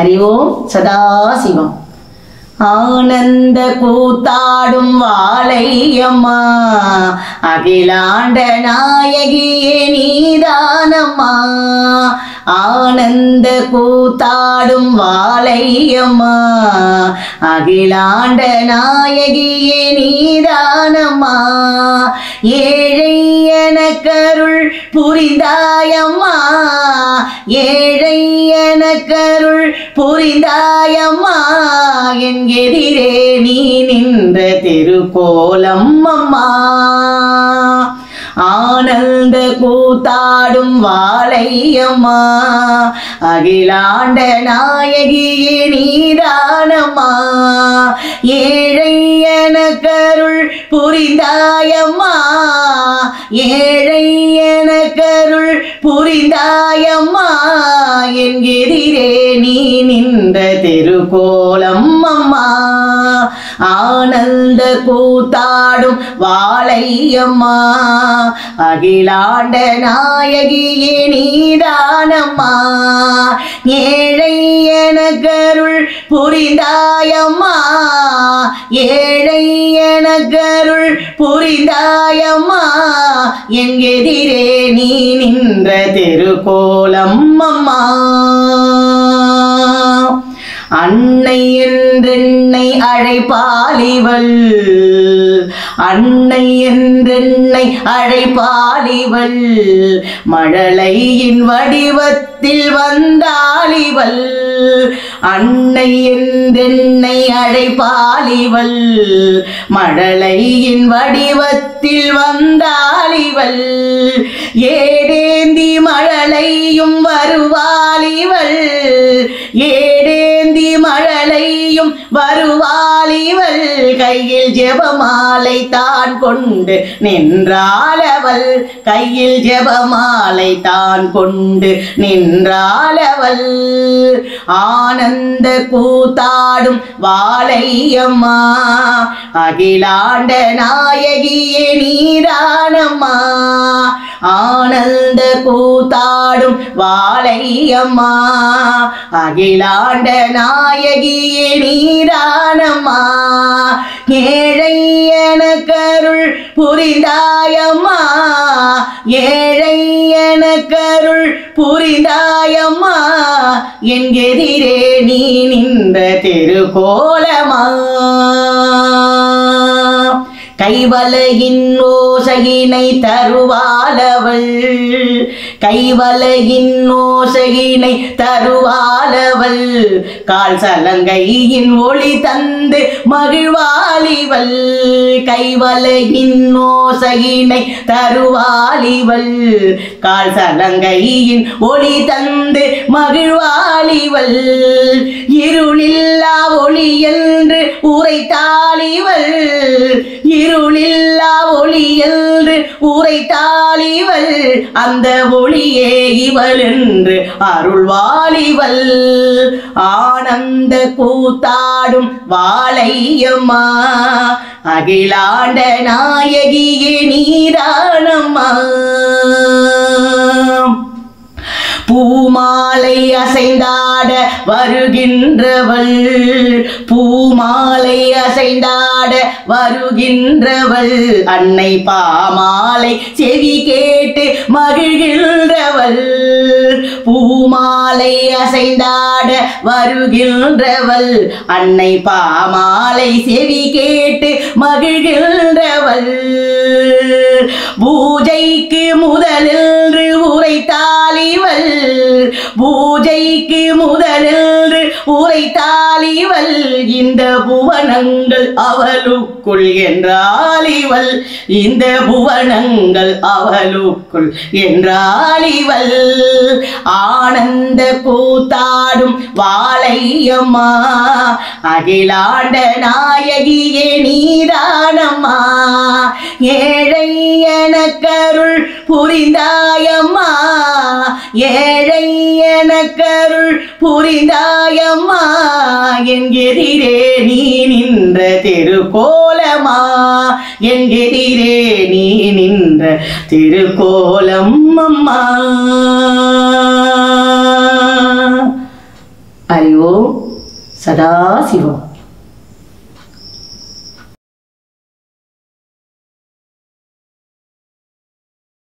அறிவோம் சதாசிவம் ஆனந்த கூத்தாடும் வாழையம்மா அகிலாண்ட நாயகியே நீதானம்மா ஆனந்த கூத்தாடும் வாழையம்மா அகிலாண்ட நாயகியே நீதானம்மா ஏழை எனக்கருள் புரிந்தாயம்மா ஏழை எனக்கருள் புரிந்தாயம்மா என் எதிரே நீ நின்ற திருக்கோலம் அம்மா ஆனந்த கூத்தாடும் வாழையம்மா அகிலாண்ட நாயகியே நீதானம்மா ஏழை எனக்கருள் புரிந்தாயம்மா ஏழை எனக்கருள் புரிந்தாயம்மா என் எதிரே நீ நின்ற திருக்கோலம் அம்மா ஆனந்த கூத்தாடும் வாழையம்மா அகிலாண்ட நாயகியே நீதானம்மா ஏழை எனக்கருள் புரிந்தாயம்மா ஏழை எனக்கருள் புரிந்தாயம்மா என் எதிரே நீ நின்ற திருக்கோலம் அம்மா அன்னை என்றென்னை அழைப்பாலிவள் அன்னை என்றென்னை அழைப்பாலிவள் மழலையின் வடிவத்தில் வந்தாளிவள் அன்னை என்றென்னை அழைப்பாலிவள் மழலையின் வடிவத்தில் வந்தாளிவள் ஏடேந்தி மழலையும் வருவாளிவள் ஏடேந்தி மழலையும் வருவாளிவள் கையில் ஜெபமாலை தான் கொண்டு நின்றாளவள் கையில் ஜெபமாலை தான் கொண்டு நின்றாளவள் ஆனந்த கூத்தாடும் வாழையம்மா அகிலாண்ட நாயகியே நீதானம்மா ஆனந்த கூத்தாடும் வாழையம்மா அகிலாண்ட நாயகியே நீதானம்மா ஏழை எனக்கருள் புரிந்தாயம்மா ஏழை எனக்கருள் புரிந்தாயம்மா என் எதிரே நீ நின்ற திருக்கோலமா கைவலையின் ஓசையினை தருவாளவள் கைவலையின் ஓசையினை தருவாளவள் கால் சலங்கையின் ஒளி தந்து மகிழ்வாளிவள் கைவலையின் ஓசையினை தருவாளிவள் கால் சலங்கையின் ஒளி தந்து மகிழ்வாளிவள் இருளில்லா ஒளி என்று உரைத்தாளிவள் இருளில்லா ஒளி என்று உரைத்தாளிவள் அந்த ஒளியே இவள் என்று அருள்வாளிவள் ஆனந்த கூத்தாடும் வாழையம்மா அகிலாண்ட நாயகியே நீதானம்மா பூமாலை அசைந்தாட வருகின்றவள் பூமாலை அசைந்தாட வருகின்றவள் அன்னை பாமாலை செவி கேட்டு மகிழ்கின்றவள் பூமாலை அசைந்தாட வருகின்றவள் அன்னை பாமாலை செவி கேட்டு மகிழ்கின்றவள் பூஜைக்கு முதலில் உரைத்தாளிவள் பூஜைக்கு முதலில் உரைத்தாளிவள் இந்த புவனங்கள் அவளுக்குள் என்றாளிவள் இந்த புவனங்கள் அவளுக்குள் என்றாளிவள் ஆனந்த கூத்தாடும் வாழையம்மா அகிலாண்ட நாயகியே நீதானம்மா ஏழை எனக்கருள் புரிந்தாயம்மா ஏழை எனக்கருள் புரிந்தாயம்மா என் எதிரே நீ நின்ற திருக்கோலமா என் எதிரே நீ நின்ற திருக்கோலம் அம்மா அறிவோம் சதாசிவம்